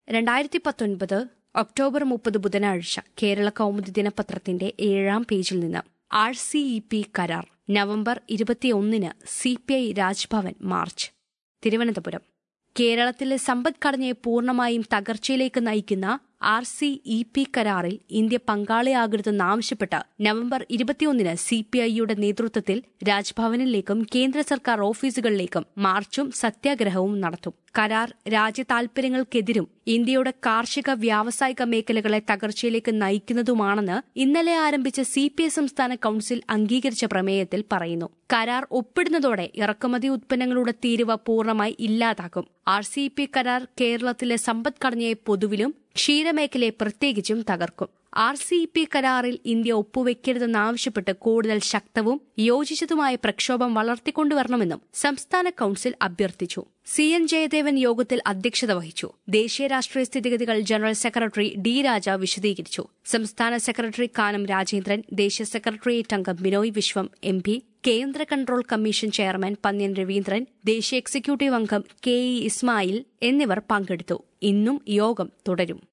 രണ്ടായിരത്തി പത്തൊൻപത് ഒക്ടോബർ മുപ്പത് ബുധനാഴ്ച കേരള കൗമുദി ദിനപത്രത്തിന്റെ ഏഴാം പേജിൽ നിന്ന് ആർ സി ഇ പി കരാർ നവംബർ ഇരുപത്തിയൊന്നിന് C P I Raj Bhavan march Thiruvananthapuram കേരളത്തിലെ സമ്പദ്ഘടനയെ പൂർണ്ണമായും തകർച്ചയിലേക്ക് നയിക്കുന്ന ആർ സി ഇ പി കരാറിൽ ഇന്ത്യ പങ്കാളിയാകരുതെന്നാവശ്യപ്പെട്ട് നവംബർ ഇരുപത്തിയൊന്നിന് സി പി ഐയുടെ നേതൃത്വത്തിൽ രാജ്ഭവനിലേക്കും കേന്ദ്ര സർക്കാർ ഓഫീസുകളിലേക്കും മാർച്ചും സത്യാഗ്രഹവും നടത്തും കരാർ രാജ്യ താൽപര്യങ്ങൾക്കെതിരും ഇന്ത്യയുടെ കാർഷിക വ്യാവസായിക മേഖലകളെ തകർച്ചയിലേക്ക് നയിക്കുന്നതുമാണെന്ന് ഇന്നലെ ആരംഭിച്ച സി പി ഐ സംസ്ഥാന കൌൺസിൽ അംഗീകരിച്ച പ്രമേയത്തിൽ പറയുന്നു കരാർ ഒപ്പിടുന്നതോടെ ഇറക്കുമതി ഉത്പന്നങ്ങളുടെ തീരുവ പൂർണ്ണമായി ഇല്ലാതാക്കും ആർ സി പി കരാർ കേരളത്തിലെ സമ്പദ്ഘടനയെ പൊതുവിലും ക്ഷീരമേഖലയെ പ്രത്യേകിച്ചും തകർക്കും ആർ സി പി കരാറിൽ ഇന്ത്യ ഒപ്പുവെക്കരുതെന്നാവശ്യപ്പെട്ട് കൂടുതൽ ശക്തവും യോജിച്ചതുമായ പ്രക്ഷോഭം വളർത്തിക്കൊണ്ടുവരണമെന്നും സംസ്ഥാന കൌൺസിൽ അഭ്യർത്ഥിച്ചു സി എൻ ജയദേവൻ യോഗത്തിൽ അധ്യക്ഷത വഹിച്ചു ദേശീയ രാഷ്ട്രീയ സ്ഥിതിഗതികൾ ജനറൽ സെക്രട്ടറി ഡി രാജ വിശദീകരിച്ചു സംസ്ഥാന സെക്രട്ടറി കാനം രാജേന്ദ്രൻ ദേശീയ സെക്രട്ടേറിയറ്റ് അംഗം ബിനോയ് വിശ്വം എം പി കേന്ദ്ര control commission chairman Pannyan Raveendran ദേശീയ എക്സിക്യൂട്ടീവ് അംഗം കെ ഇ ഇസ്മായിൽ എന്നിവർ പങ്കെടുത്തു ഇന്നും യോഗം തുടരും